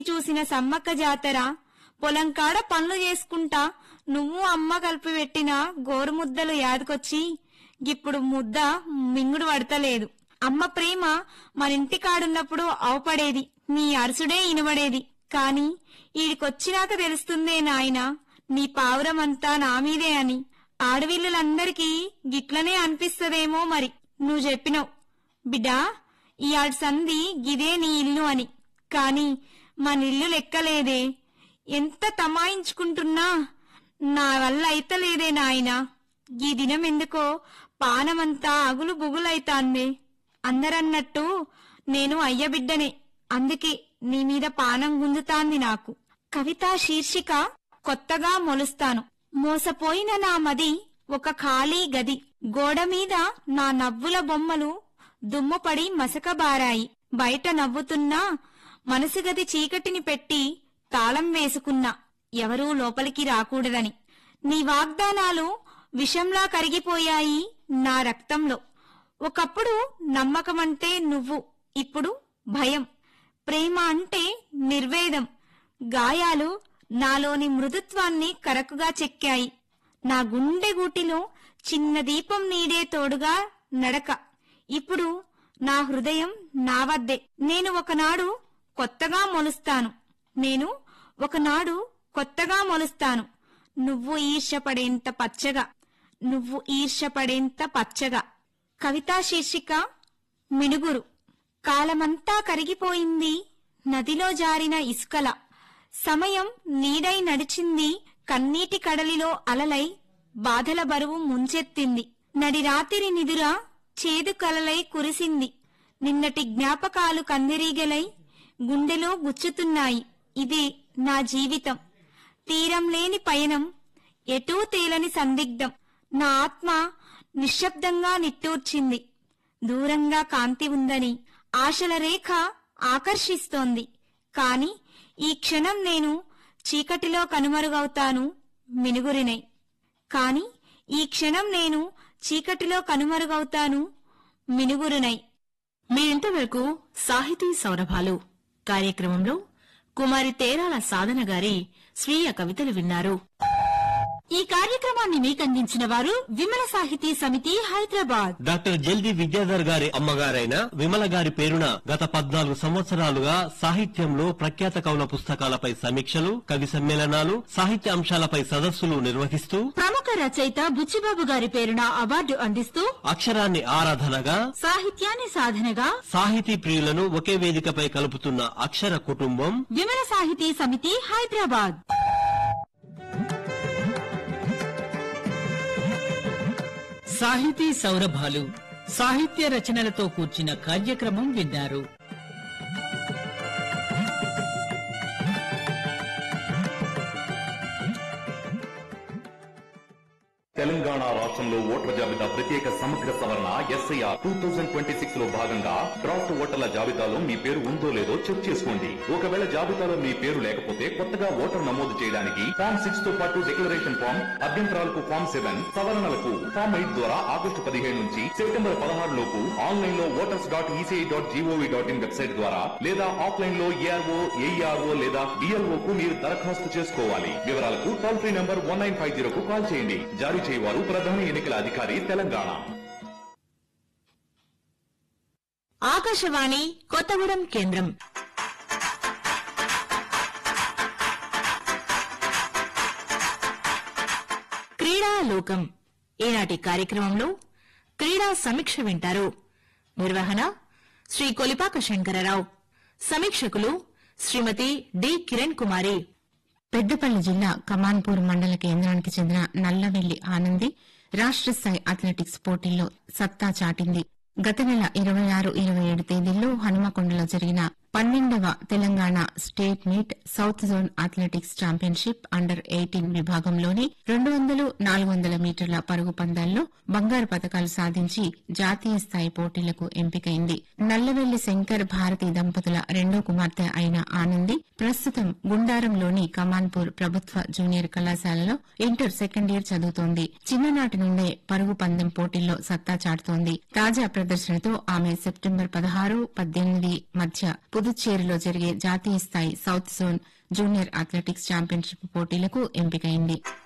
చూసిన సమ్మక్క జాతర పొలం కాడ పనులు చేసుకుంటా నువ్వు అమ్మ కలిపి పెట్టిన గోరుముద్దలు యాదకొచ్చి ఇప్పుడు ముద్ద మింగుడు పడతలేదు అమ్మ ప్రేమ మన ఇంటి కాడున్నప్పుడు అవపడేది నీ అరుసుడే ఇనబడేది కాని ఈడికొచ్చినాక తెలుస్తుందే నాయన నీ పావురమంతా నా మీదే అని ఆడవిల్లులందరికీ గిట్లనే అనిపిస్తదేమో మరి నువ్వు చెప్పినావు బిడ్డా ఇయాడ్ సంధి గిదే నీ ఇల్లు అని కాని మన ఇల్లు లెక్కలేదే ఎంత తమాయించుకుంటున్నా నా వల్ల అయితలేదే నాయనా ఈ దినం ఎందుకో పానమంతా అగులు బుగులైతాందే అందరన్నట్టు నేను అయ్య బిడ్డనే అందుకే నీ మీద పానం గుంజుతాంది నాకు కవితా శీర్షిక కొత్తగా మొలుస్తాను మోసపోయిన నా మది ఒక ఖాళీ గది గోడ మీద నా నవ్వుల బొమ్మలు దుమ్ముపడి మసకబారాయి బయట నవ్వుతున్నా మనసు గది చీకటిని పెట్టి తాళం వేసుకున్నా ఎవరూ లోపలికి రాకూడదని నీ వాగ్దానాలు విషంలా కరిగిపోయాయి నా రక్తంలో ఒకప్పుడు నమ్మకమంటే నువ్వు ఇప్పుడు భయం ప్రేమ అంటే నిర్వేదం గాయాలు నాలోని మృదుత్వాన్ని కరకుగా చెక్కాయి నా గుండె గూటిలో చిన్న దీపం నీడే తోడుగా నడక ఇప్పుడు నా హృదయం నా వద్దే నేను ఒకనాడు కొత్తగా మొలుస్తాను నేను ఒకనాడు కొత్తగా మొలుస్తాను నువ్వు ఈర్ష్యపడేంత పచ్చగా నువ్వు ఈర్ష్యపడేంత పచ్చగా కవితా శీర్షిక మినుగురు కాలమంతా కరిగిపోయింది నదిలో జారిన ఇసుకల సమయం నీడై నడిచింది కన్నీటి కడలిలో అలలై బాధల బరువు ముంచెత్తింది నడి రాత్రి నిదుర చేదు కలలై కురిసింది నిన్నటి జ్ఞాపకాలు కందిరీగలై గుండెలో గుచ్చుతున్నాయి ఇదే నా జీవితం తీరం లేని పయనం ఎటూ తేలని సందిగ్ధం నా ఆత్మ నిశ్శబ్దంగా నిట్టూర్చింది దూరంగా కాంతి ఉందని ఆశల రేఖ ఆకర్షిస్తోంది కాని ఈ క్షణం నేను చీకటిలో కనుమరుగవుతాను మినుగురినై కాని ఈ క్షణం నేను చీకటిలో కనుమరుగవుతాను మినుగురునై మీరింతవరకు సాహితీ సౌరభాలు కార్యక్రమంలో కుమారి తేరాల సాధన గారి స్వీయ కవితలు విన్నారు ఈ కార్యక్రమాన్ని మీకందించిన వారు విమల సాహితీ సమితి హైదరాబాద్ డాక్టర్ జల్ది విద్యాధర్ గారి అమ్మగారైన విమల గారి పేరున గత పద్నాలుగు సంవత్సరాలుగా సాహిత్యంలో ప్రఖ్యాత కవుల పుస్తకాలపై సమీక్షలు కవి సమ్మేళనాలు సాహిత్య అంశాలపై సదస్సులు నిర్వహిస్తూ ప్రముఖ రచయిత బుచ్చిబాబు గారి పేరున అవార్డు అందిస్తూ అక్షరాన్ని ఆరాధనగా సాహిత్యాన్ని సాధనగా సాహితీ ప్రియులను ఒకే వేదికపై కలుపుతున్న అక్షర కుటుంబం విమల సాహితీ సమితి హైదరాబాద్ సాహితీ సౌరభాలు సాహిత్య రచనలతో కూర్చిన కార్యక్రమం విన్నారు తెలంగాణ రాష్ట్రంలో ఓటర్ల జాబితా ప్రత్యేక సమగ్ర సవరణ SIR two thousand twenty six లో భాగంగా డ్రాఫ్ట్ ఓటర్ల జాబితాలో మీ పేరు ఉందో లేదో చెక్ చేసుకోండి ఒకవేళ జాబితాలో మీ పేరు లేకపోతే కొత్తగా ఓటర్ నమోదు చేయడానికి ఫామ్ సిక్స్ తో పాటు డిక్లరేషన్ ఫామ్ అభ్యంతరాలకు ఫామ్ సెవెన్ సవరణలకు ఫామ్ ఎయిట్ ద్వారా ఆగస్టు పదిహేను నుంచి సెప్టెంబర్ పదహారు లోపు ఆన్లైన్ లో voters dot ECI dot GOV dot in website ద్వారా లేదా ఆఫ్లైన్ లో ఏఆర్ఓ ఏఈఆర్ఓ లేదా డిఎల్ఓ కు మీరు దరఖాస్తు చేసుకోవాలి వివరాలకు toll free number one nine five zero కు కాల్ చేయండి జారీ చేయవారు ప్రధాన ఎన్నికల అధికారి తెలంగాణ ఆకాశవాణి కొత్తగూడెం కేంద్రం క్రీడా లోకం ఈనాటి కార్యక్రమంలో క్రీడా సమీక్ష వింటారు నిర్వహణ శ్రీ కొలిపాక శంకరరావు సమీక్షకులు శ్రీమతి డి కిరణ్ కుమారి పెద్దపల్లి జిల్లా కమాన్పూర్ మండల కేంద్రానికి చెందిన నల్లవెల్లి ఆనంది రాష్ట్ర స్థాయి అథ్లెటిక్స్ పోటీల్లో సత్తా చాటింది గత నెల ఇరవై ఆరు ఇరవై ఏడు తేదీల్లో హనుమకొండలో జరిగిన పన్నెండవ Telangana state meet south zone athletics championship under eighteen విభాగంలోని రెండు వందలు నాలుగు వందల మీటర్ల పరుగు పందాల్లో బంగారు పతకాలు సాధించి జాతీయ స్థాయి పోటీలకు ఎంపికైంది నల్లవెల్లి శంకర్ భారతి దంపతుల రెండో కుమార్తె అయిన ఆనంది ప్రస్తుతం గుండారంలోని కమాన్పూర్ ప్రభుత్వ జూనియర్ కళాశాలలో ఇంటర్ సెకండ్ ఇయర్ చదువుతోంది చిన్ననాటి నుండే పరుగు పందెం పోటీల్లో సత్తా చాటుతోంది తాజా ప్రదర్శనతో ఆమె సెప్టెంబర్ పదహారు పద్దెనిమిది మధ్య పుదుచ్చేరిలో జరిగే జాతీయ స్థాయి south zone junior athletics championship పోటీలకు ఎంపికైంది